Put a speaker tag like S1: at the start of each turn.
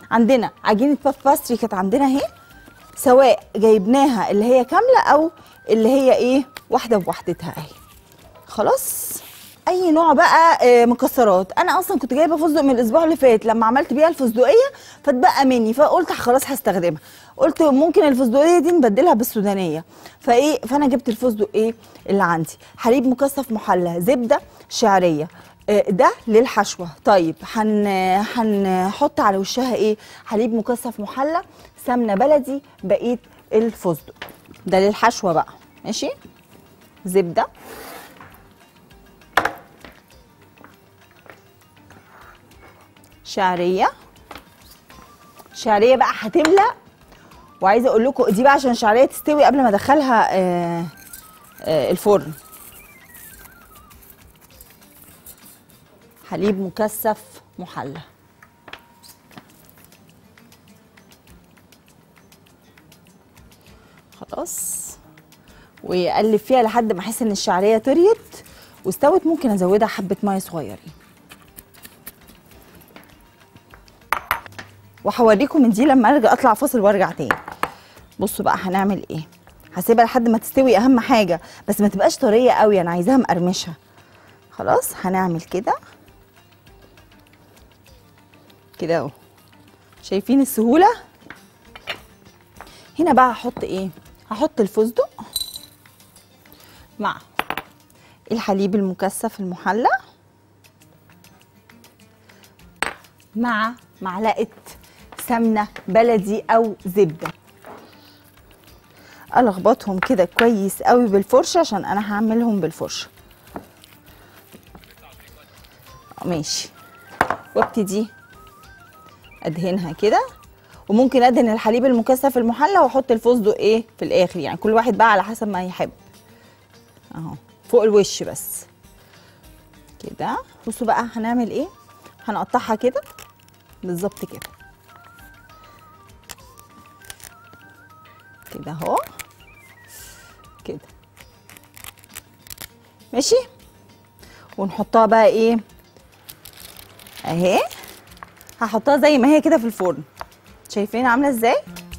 S1: عندنا عجينه باف باستري كانت عندنا اهي سواء جايبناها اللي هي كامله او اللي هي ايه واحده بوحدتها اهي خلاص اي نوع بقى آه، مكسرات انا اصلا كنت جايبه فستق من الاسبوع اللي فات لما عملت بيها الفستقيه فاتبقى مني فقلت خلاص هستخدمها قلت ممكن الفستقيه دي نبدلها بالسودانيه فايه فانا جبت الفستق ايه اللي عندي حليب مكثف محلى زبده شعريه آه، ده للحشوه طيب هن هنحط على وشها ايه حليب مكثف محلى سمنه بلدي بقيه الفستق ده للحشوه بقى ماشي زبده شعريه شعريه بقى هتملى وعايزه اقول لكم دي بقى عشان الشعريه تستوي قبل ما ادخلها آه آه الفرن حليب مكثف محلى خلاص ويقلب فيها لحد ما احس ان الشعريه طريت واستوت ممكن ازودها حبه ميه صغيرين وهوريكم من دي لما ارجع اطلع فاصل وارجع تاني بصوا بقى هنعمل ايه هسيبها لحد ما تستوي اهم حاجه بس ما تبقاش طريه قوي انا عايزاها مقرمشه خلاص هنعمل كده كده اهو شايفين السهوله هنا بقى هحط ايه هحط الفستق مع الحليب المكثف المحلى مع معلقه سمنه بلدي او زبده الخبطهم كده كويس قوي بالفرشه عشان انا هعملهم بالفرشه ماشي وابتدي ادهنها كده وممكن ادهن الحليب المكثف المحلى واحط الفستق ايه في الاخر يعني كل واحد بقى على حسب ما يحب اهو فوق الوش بس كده بصوا بقى هنعمل ايه هنقطعها كده بالظبط كده كده اهو كده ماشي ونحطها بقى ايه اهي هحطها زي ما هي كده في الفرن شايفين عامله ازاي